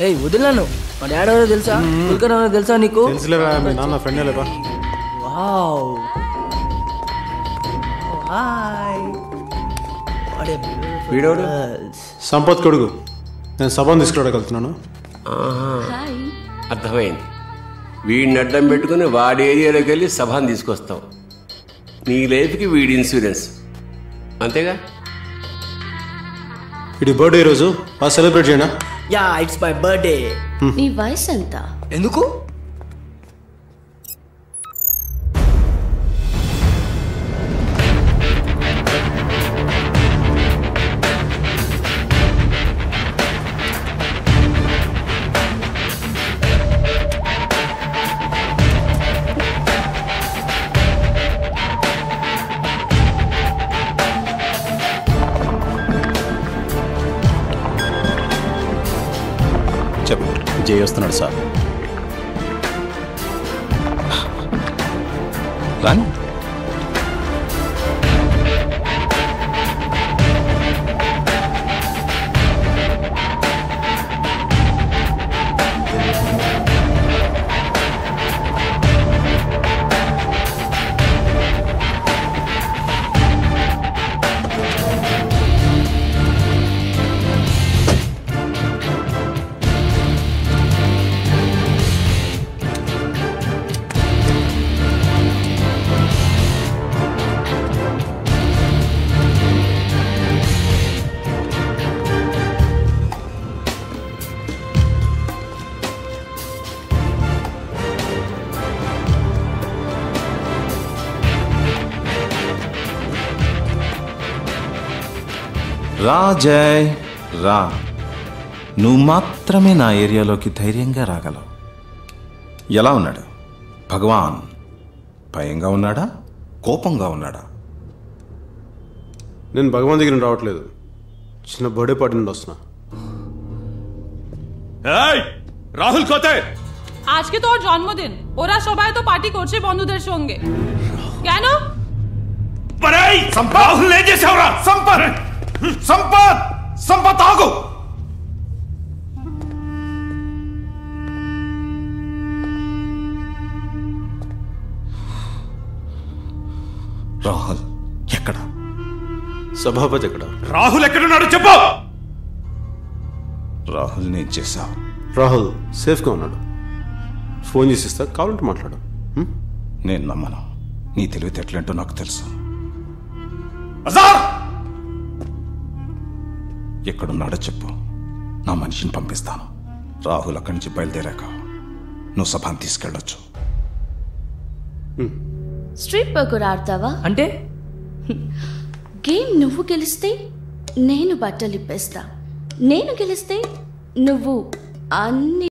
ఏయ్ వదిలేను మా డాడీ ఎవరో తెలుసా కుల్కర్ ఎవరో తెలుసా నీకు తెలుసులేవా మీ నాన్న ఫ్రెండ్ లేవా వావ్ హాయ్ వీడోడు సంపత్ కొడుకు నేను సభను తీసుకురావడానికి వెళ్తున్నాను అర్థమైంది వీడిని అడ్డం పెట్టుకుని వాడి ఏరియాలోకి వెళ్ళి సభను తీసుకొస్తావు నీ లైఫ్కి వీడి ఇన్సూరెన్స్ అంతేగా ఇది బర్త్డే రోజు బాగా సెలబ్రేట్ చేయనా యా ఇట్స్ మై బర్త్డే నీ వయసు ఎంత ఎందుకు చెప్పు జై వస్తున్నాడు సార్ రాని రా జయ్ రా నువ్వు మాత్రమే నా ఏరియాలోకి ధైర్యంగా రాగలవు ఎలా ఉన్నాడు భగవాన్ భయంగా ఉన్నాడా కోపంగా ఉన్నాడా నేను భగవాన్ దగ్గర నుండి రావట్లేదు చిన్న బర్త్డే పార్టీ నుండి వస్తున్నా রাহুল কোথায় আজকে তো ওর জন্মদিন ওরা সবাই তো পার্টি করছে বন্ধুদের সঙ্গে কেন রাহুল নেই যে সাউরা সম্পদ সম্পদ সম্পদ আগো రాహుల్ ఎక్కడ సభాపతి ఎక్కడ రాహుల్ ఎక్కడున్నాడు చెప్పు రాహుల్ నేను చేశావు రాహుల్ సేఫ్గా ఉన్నాడు ఫోన్ చేసి ఇస్తా కావాలంటే మాట్లాడు హ్మ్? నేను నమ్మను నీ తెలివితేటలేంటో నాకు తెలుసు అజార్ ఎక్కడున్నాడో చెప్పు నా మనిషిని పంపిస్తాను రాహుల్ అక్కడి నుంచి బయలుదేరాక నువ్వు సభను తీసుకెళ్ళొచ్చు స్ట్రీట్ పర్కర్ ఆడతావా అంటే గేమ్ నువ్వు గెలిస్తే నేను బట్టలు ఇప్పేస్తా నేను గెలిస్తే నువ్వు అన్ని